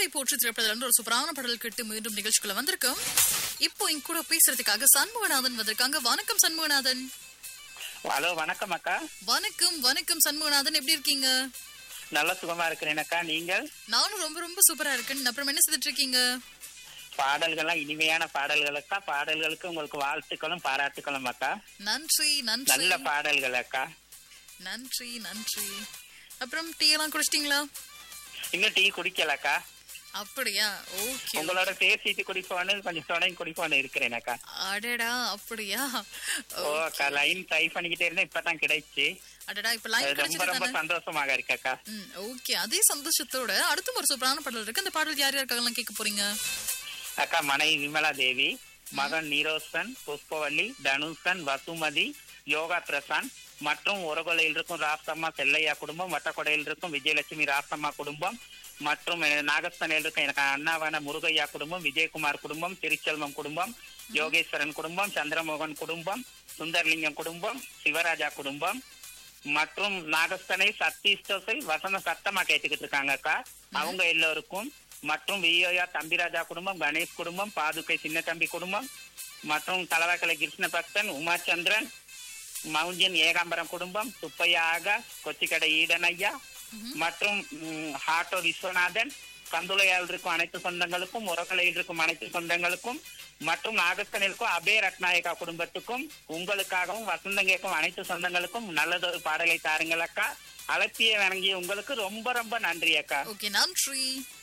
தமிழை போற்றி திரைப்படத்துல ஒரு சூப்பரான பாடல் கேட்டு மீண்டும் நிகழ்ச்சிக்குள்ள வந்திருக்கோம் இப்போ இங்க கூட பேசுறதுக்காக சண்முகநாதன் வந்திருக்காங்க வணக்கம் சண்முகநாதன் ஹலோ வணக்கம் அக்கா வணக்கம் வணக்கம் சண்முகநாதன் எப்படி இருக்கீங்க நல்ல சுகமா இருக்கிறேன் அக்கா நீங்கள் நானும் ரொம்ப ரொம்ப சூப்பரா இருக்கேன் அப்புறம் என்ன செய்துட்டு இருக்கீங்க பாடல்கள்லாம் இனிமையான பாடல்கள் அக்கா பாடல்களுக்கு உங்களுக்கு வாழ்த்துக்களும் பாராட்டுக்களும் அக்கா நன்றி நன்றி நல்ல பாடல்கள் அக்கா நன்றி நன்றி அப்புறம் டீ எல்லாம் குடிச்சிட்டீங்களா இன்னும் டீ குடிக்கல அக்கா அப்படியா ஓகே உங்களோட பேசிட்டு குடிப்போன்னு கொஞ்சம் தொடங்கி குடிப்போன்னு இருக்கிறேன் அக்கா அடடா அப்படியா ஓ அக்கா லைன் ட்ரை பண்ணிக்கிட்டே இருந்தேன் இப்பதான் கிடைச்சு அடடா இப்ப அது லைன் ரொம்ப கிடைச்சது ரொம்ப தானே சந்தோஷமாக இருக்கு அக்கா ம் ஓகே அதே சந்தோஷத்தோட அடுத்த ஒரு சூப்பரான பாடல் இருக்கு அந்த பாடல் யார் யாருக்காகலாம் கேட்க போறீங்க அக்கா மனைவி விமலா தேவி மகன் நீரோசன் புஷ்பவல்லி தனுஷன் வசுமதி யோகா பிரசாந்த் மற்றும் உரகொலையில் இருக்கும் ராசம்மா செல்லையா குடும்பம் வட்டக்கொடையில் இருக்கும் விஜயலட்சுமி ராசம்மா குடும்பம் மற்றும் நாகஸ்தனையில் இருக்கும் எனக்கு அண்ணாவான முருகையா குடும்பம் விஜயகுமார் குடும்பம் திருச்செல்வம் குடும்பம் யோகேஸ்வரன் குடும்பம் சந்திரமோகன் குடும்பம் சுந்தர்லிங்கம் குடும்பம் சிவராஜா குடும்பம் மற்றும் நாகஸ்தனை சத்தீஸ்டோசை வசந்த சத்தமா கேட்டுக்கிட்டு இருக்காங்க அக்கா அவங்க எல்லோருக்கும் மற்றும் வியோயா தம்பிராஜா குடும்பம் கணேஷ் குடும்பம் பாதுகை சின்ன தம்பி குடும்பம் மற்றும் தலவாக்கலை கிருஷ்ண பக்தன் உமாச்சந்திரன் மவுஞ்சன் ஏகாம்பரம் குடும்பம் சுப்பையா ஆகா கொச்சிக்கடை ஈடனையா மற்றும் ம், ஹாட்டோ விஸ்வநாதன் கந்துளையால் இருக்கும் அனைத்து சொந்தங்களுக்கும் உரக்கலையில் இருக்கும் அனைத்து சொந்தங்களுக்கும் மற்றும் நாகஸ்தனிற்கும் அபய ரத்நாயகா குடும்பத்துக்கும் உங்களுக்காகவும் வசந்தங்கேக்கும் அனைத்து சொந்தங்களுக்கும் நல்லதொரு பாடலை தாருங்கள் அக்கா அலட்சிய வணங்கிய உங்களுக்கு ரொம்ப ரொம்ப நன்றி அக்கா ஓகே நன்றி